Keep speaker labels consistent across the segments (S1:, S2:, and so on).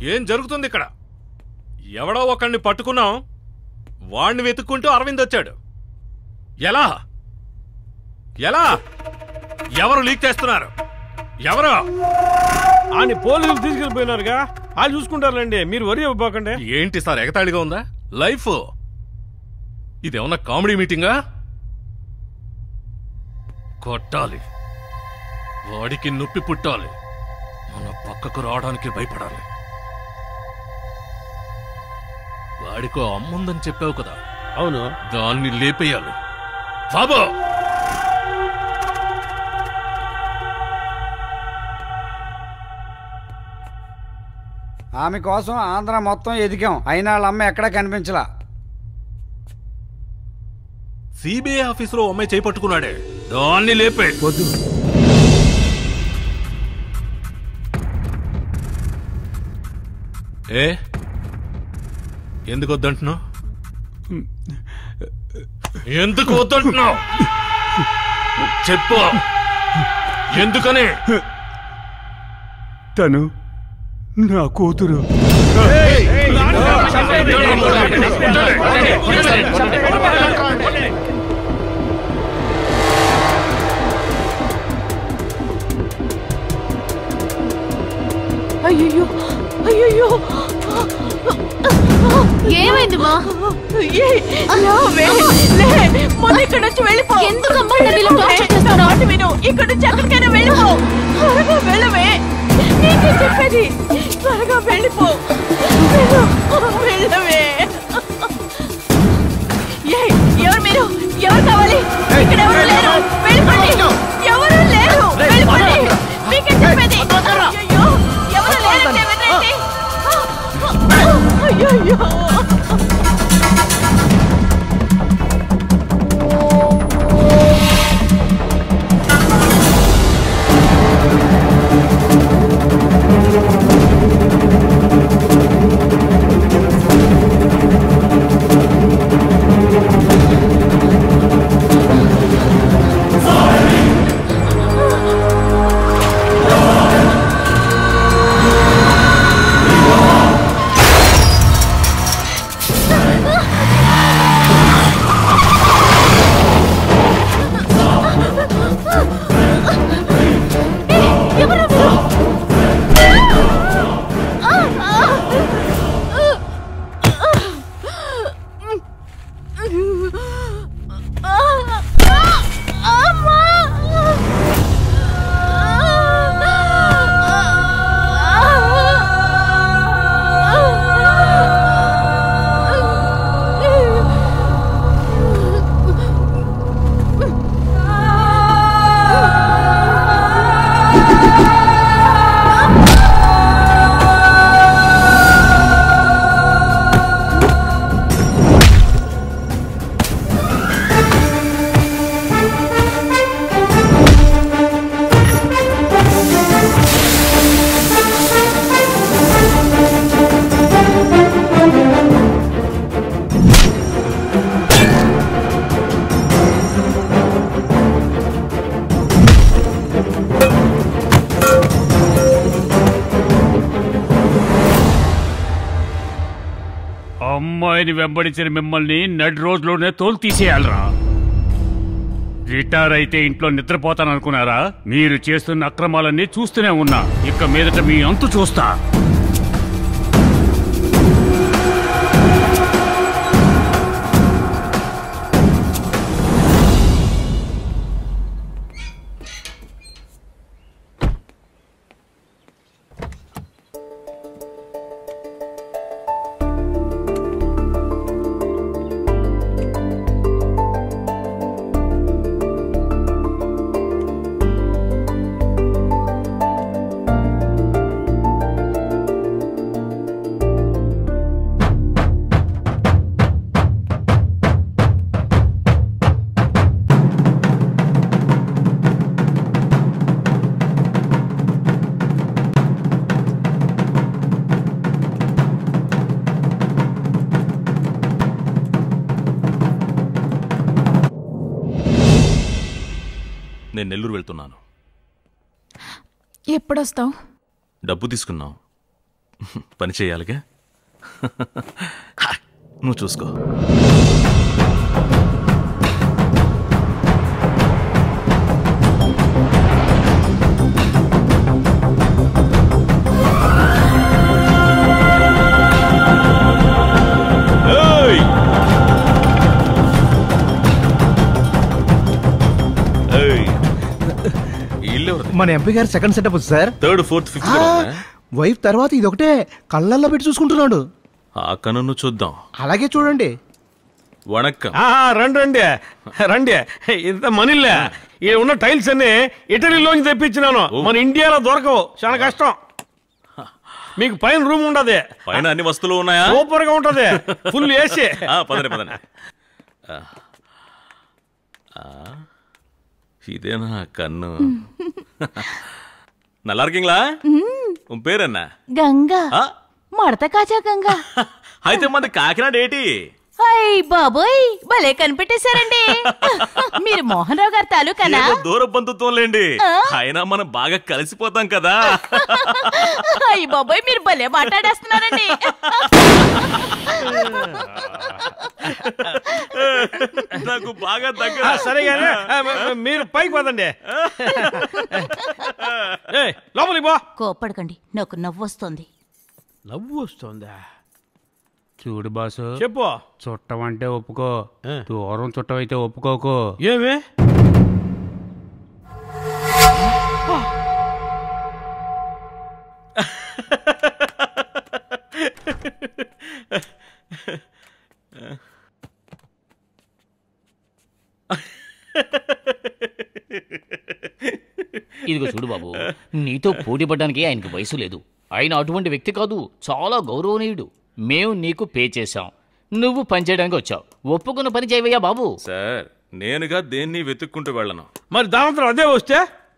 S1: ఏం జరుగుతుంది ఇక్కడ ఎవడో ఒకడిని పట్టుకున్నాం వాణ్ణి వెతుక్కుంటూ అరవింద్ వచ్చాడు ఎలా ఎలా ఎవరు లీక్ చేస్తున్నారు ఎవరు
S2: ఆయన పోలీసులు తీసుకెళ్ళిపోయినారుగా వాళ్ళు చూసుకుంటారులేండి మీరు వరి ఇవ్వకండి
S1: ఏంటి సార్ ఎగతాళిగా ఉందా లైఫ్ ఇదేమన్నా కామెడీ మీటింగా కొట్టాలి వాడికి నొప్పి పుట్టాలి మన పక్కకు రావడానికి భయపడాలి వాడికో అమ్ముందని చెప్పావు కదా
S2: అవును
S1: దాన్ని లేపేయాలి బాబు
S3: ఆమె కోసం ఆంధ్ర మొత్తం ఎదిగాం అయినా వాళ్ళ అమ్మ ఎక్కడా కనిపించలా
S1: సిబిఐ ఆఫీసులో అమ్మాయి చేపట్టుకున్నాడే దాన్ని లేపే
S2: వద్దు
S1: ఏ ఎందుకు వద్దంటున్నావు ఎందుకు వద్దంటున్నావు చెప్పు ఎందుకని
S2: తను నా కూతురు
S4: అయ్యో అయ్యో
S5: ఏమైంది మా
S4: మొన్న ఇక్కడ నుంచి వెళ్ళిపో
S5: ఎందుకమ్మా నన్ను ఇలా torture చేస్తున్నావ్?
S4: నా మాట విను ఇక్కడ నుంచి ఎక్కడికైనా వెళ్ళిపో త్వరగా వెళ్ళవే నీకే చెప్పేది త్వరగా వెళ్ళిపో వెళ్ళు, వెళ్ళవే ఏయ్, ఎవరు మీరు ఎవరు కావాలి ఇక్కడ ఎవరు లేరు వెళ్ళిపోండి ఎవరు లేరు వెళ్ళిపోండి మీకే చెప్పేది అయ్యో ఎవరు లేరంటే వెళ్ళండి అయ్యో
S6: అమ్మాయిని వెంబడించిన మిమ్మల్ని నడి రోజులోనే తోలు తీసేయాలరా రిటైర్ అయితే ఇంట్లో నిద్రపోతాననుకున్నారా మీరు చేస్తున్న అక్రమాలన్నీ చూస్తూనే ఉన్నా ఇక మీదట మీ అంతు చూస్తా
S1: నేను నెల్లూరు వెళ్తున్నాను
S5: ఎప్పుడొస్తావు
S1: డబ్బు తీసుకున్నావు
S7: పని చేయాలిగా హా, నువ్వు చూసుకో
S2: ఏయ్!
S7: ఏయ్, ఈ ఇల్లు ఎవరిది
S8: మన ఎంపీ గారు second setup sir
S7: third fourth fifth కూడా ఉందా?
S8: వైఫ్ తర్వాత ఇది ఒకటే కళ్ళల్లో పెట్టి చూసుకుంటున్నాడు
S7: ఆ కనును చూద్దాం
S8: అలాగే చూడండి
S7: వణక్కం
S2: ఆ, రండి రండి రండి ఇంత మనీలే ఈ ఉన్న టైల్స్ అన్ని ఇటలీలోంచి తెప్పించినాను మన ఇండియాలో దొరకవు చాలా కష్టం మీకు పైన రూమ్ ఉండదు
S7: పైన అన్ని వస్తువులు ఉన్నాయా
S2: సూపర్ గా ఉంటది ఫుల్ ఏసీ
S7: ఆ, పదండి పదండి ఆ. ఆ, ఇదేనా కన్ను நல்லா இருக்கீங்களா உன் பேர் என்ன
S4: గంగా
S7: ఆ?
S4: మడత కాచా గంగా
S7: అయితే మంది కాకినాడ ఏటి
S4: అయ్ బాబోయ్ భలే కనిపెట్టేశారండి మీరు మోహన్ రావు గారి తాలూకానా
S7: ఏదో దూర బంధుత్వం లేండి
S4: ఆ?
S7: అయినా మనం బాగా కలిసిపోతాం కదా
S4: అయ్య బాబోయ్ మీరు భలే మాట్లాడేస్తున్నారండి
S7: నాకు బాగా దగ్గర
S2: ఆ, సరే కానీ ఆ, మ- మ- మీరు పైకి పదండి ఏయ్, లోపలికి పో
S4: కోప్పడకండి నాకు నవ్వు వస్తుంది
S2: నవ్వు వస్తుందా
S6: చూడు బాసు
S2: చెప్పు
S6: చుట్టం అంటే ఒప్పుకో దూరం చుట్టం అయితే ఒప్పుకోకు
S2: ఏమి
S9: ఇదిగో చూడు బాబు నీతో పోటీ పడడానికి ఆయనకి వయసు లేదు ఆయన అటువంటి వ్యక్తి కాదు చాలా గౌరవనీయుడు మేము నీకు పే చేశాం నువ్వు పని చేయడానికి వచ్చావు ఒప్పుకున్న పని చేయవయ్యా బాబు
S7: సార్ నేనుగా దేన్ని వెతుక్కుంటూ వెళ్ళను
S2: మరి దానంతరం అదే వస్తే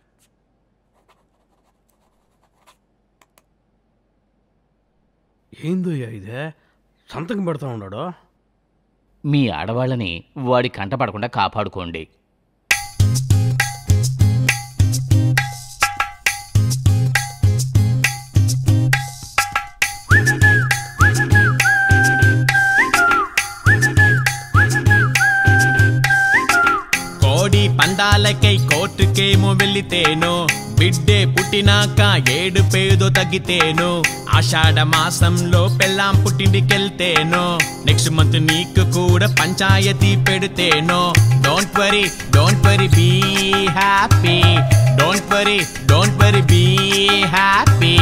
S2: ఏందోయ్యా ఇదే సంతకం పెడతా ఉన్నాడు
S9: మీ ఆడవాళ్ళని వాడి కంట పడకుండా కాపాడుకోండి
S10: కోడి పందాలకై కోర్టుకేమో వెళ్ళితేను బిడ్డే పుట్టినాక ఏడు పేదో తగ్గితేను ఆషాఢ మాసంలో పెళ్ళాం పుట్టింటికెళ్తేను నెక్స్ట్ మంత్ నీకు కూడా పంచాయతీ పెడితేను don't worry don't worry be happy don't worry don't worry be happy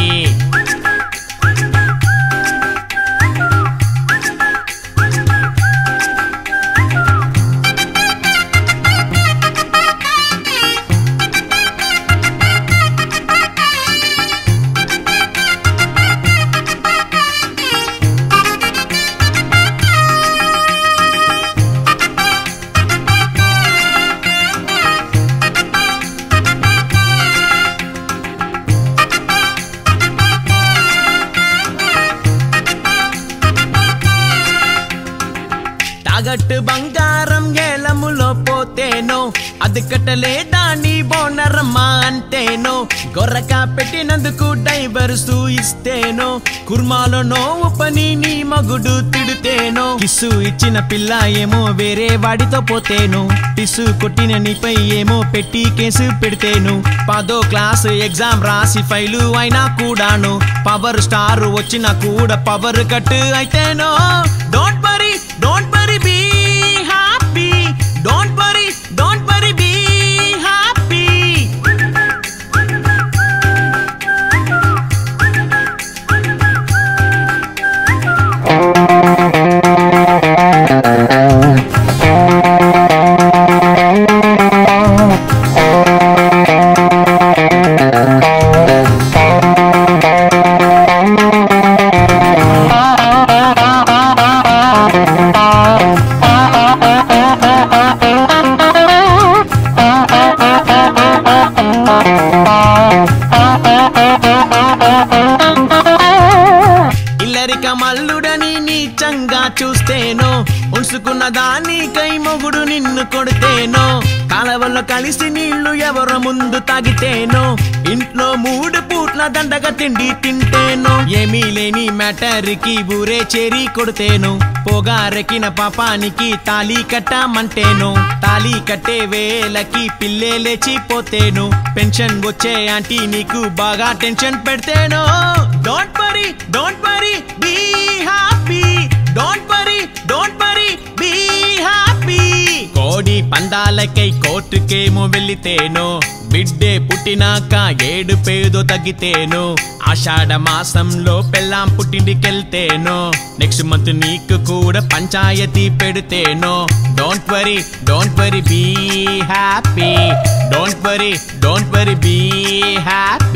S10: తాగట్టు బంగారం ఏలములో పోతేనో అది కట్టలేదా నీ బోనరమ్మా అంటేనో గొర్రక పెట్టినందుకు డైవర్సు ఇస్తేనో కుర్మాలో నోవు పని నీ మగుడు తిడితేనో కిస్సు ఇచ్చిన పిల్ల ఏమో వేరే వాడితో పోతేను టిస్సు కొట్టిన నీపై ఏమో పెట్టి కేసు పెడితేను పదో క్లాస్ ఎగ్జామ్ రాసి ఫైలు అయినా కూడాను పవర్ స్టార్ వచ్చినా కూడా పవర్ కట్ అయితేనో don't worry don't worry be happy don't worry don't worry be happy
S11: ఆ
S10: కలిసి నీళ్లు ఎవరు ముందు తాగితేనో ఇంట్లో మూడు పూట్ల దండగా తిండి తింటేనో ఏమీ లేని మ్యాటర్కి ఊరే చేరి కొడితేను పొగారెకిన పాపానికి తాళి కట్టమంటేను తాళి కట్టే వేలకి పిల్లే లేచిపోతేను పెన్షన్ వచ్చే ఆంటీ నీకు బాగా టెన్షన్ పెడితేనో don't worry don't worry be happy don't worry don't worry be happy కోడి పందాలకై కోర్టుకేమో వెళ్ళితేనో బిడ్డే పుట్టినాక ఏడు పేదో తగ్గితేను ఆషాఢ మాసంలో పెళ్ళాం పుట్టింటికెళ్తేనో నెక్స్ట్ మంత్ నీకు కూడా పంచాయతీ పెడితేనో don't worry don't worry be happy don't worry don't worry be happy